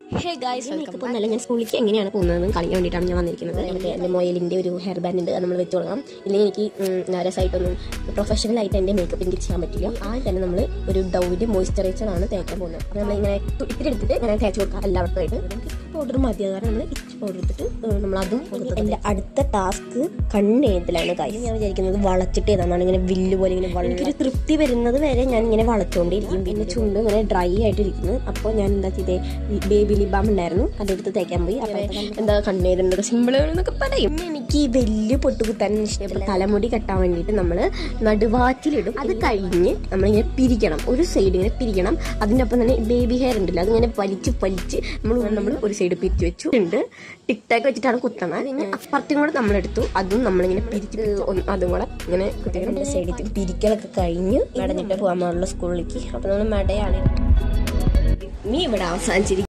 hey guys makeup ഒന്നല്ല ഞാൻ സ്കൂളിലേക്ക് എങ്ങനെയാണ് പോകുന്നതെന്ന് കളിക്കാൻ വേണ്ടിയിട്ടാണ് ഞാൻ വന്നിരിക്കുന്നത് എനിക്ക് എൻ്റെ മൊയലിൻ്റെ ഒരു ഹെയർ ബാൻഡ് ഉണ്ട് അത് നമ്മൾ വെച്ച് കൊടുക്കണം ഇല്ലെങ്കിൽ എനിക്ക് ഉം, രസമായിട്ടൊന്നും പ്രൊഫഷണൽ ആയിട്ട് എൻ്റെ മേക്കപ്പ് എനിക്ക് ചെയ്യാൻ പറ്റില്ല ആ തന്നെ നമ്മൾ ഒരു ഡൗവിൻ്റെ മോയ്സ്ചറൈസർ ആണ് തേക്കാൻ പോകുന്നത് അപ്പോൾ നമ്മൾ ഇങ്ങനെ തു- ഇത്തിരി എടുത്തിട്ട് ഇങ്ങനെ തേച്ച് കൊടുക്കാം എല്ലാവർക്കുമായിട്ട് നമുക്ക് പൗഡർ മതി കാരണം നമ്മൾ ഇച്ച് പൗഡർ എടുത്തിട്ട് നമ്മൾ അതും എൻ്റെ അടുത്ത ടാസ്ക് കണ്ണെഴുതലാണ് കാര്യം ഞാൻ വിചാരിക്കുന്നത് വളച്ചിട്ട് ഏതാണെന്നാണ് ഇങ്ങനെ വില്ല് പോലെ ഇങ്ങനെ വള എനിക്കൊരു തൃപ്തി വരുന്നത് വരെ ഞാൻ ഇങ്ങനെ വളച്ചുകൊണ്ടിരിക്കും പിന്നെ ചുണ്ട് ഇങ്ങനെ ഡ്രൈ ആയിട്ടിരിക്കുന്നു അപ്പോൾ ഞാൻ എന്താ ചെയ്തേ ബേബി ലിബാം ഉണ്ടായിരുന്നു അതെടുത്ത് തേക്കാൻ പോയി അപ്പോൾ എന്താ കണ്ണേരുന്നത് സിമ്പിൾ എന്നൊക്കെ പറയും പിന്നെ എനിക്ക് ഈ വലിയ പൊട്ടുകുത്താൻ ഇഷ്ടപ്പെട്ട തലമുടി കെട്ടാൻ വേണ്ടിയിട്ട് നമ്മൾ നടുവാറ്റിലിടും അത് കഴിഞ്ഞ് നമ്മളിങ്ങനെ പിരിക്കണം ഒരു സൈഡ് ഇങ്ങനെ പിരിക്കണം അതിൻ്റെ ഒപ്പം തന്നെ ബേബി ഹെയർ ഉണ്ടല്ലോ അതിങ്ങനെ വലിച്ച് വലിച്ച് നമ്മൾ നമ്മൾ ഒരു സൈഡ് പിരിച്ച് വെച്ചു ഉണ്ട് ടിക് ടാക്ക് വെച്ചിട്ടാണ് കുത്തണത് പിന്നെ അപ്പുറത്തും കൂടെ നമ്മളെടുത്തു അതും നമ്മളിങ്ങനെ പിരിച്ച് ഒന്ന് അതും കൂടെ ഇങ്ങനെ കുത്തിക്കണം സൈഡിൽ പിരിക്കലൊക്കെ കഴിഞ്ഞ് മടഞ്ഞിട്ട് പോകാൻ പാടുള്ള സ്കൂളിലേക്ക് അപ്പോൾ നമ്മൾ മടയാണ് നീ ഇവിടെ അവസാനിച്ചിരിക്കും